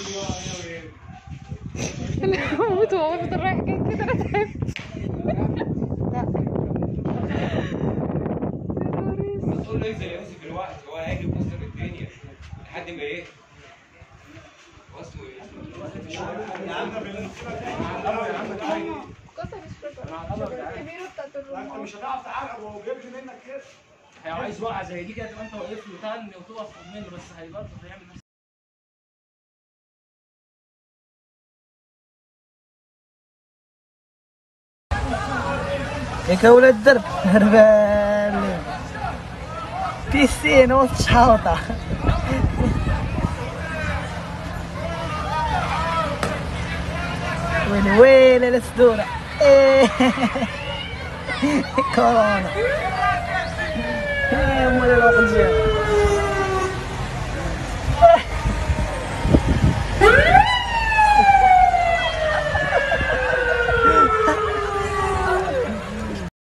انا هموت وهو بيفضل رايح جاي كده انا تعبت لا بس قول له انزل يا يوسف الوقت هو هيجي يكسر الدنيا لحد ما ايه هو اسمه ايه؟ كسر الشجرة الكبيرة بتاعت الرمان مش هتعرف تعرف هو جايب لي منك كده هي عايز وقعه زي دي كده تبقى انت واقف له تاني وتقف منه بس هي برضه هيعمل نفس هيك يا ولاد الدرب هربان بيسين وسط شحوطة ويلي ويلي الاسدورة إيه. كورونا إيه، امال العقل جاي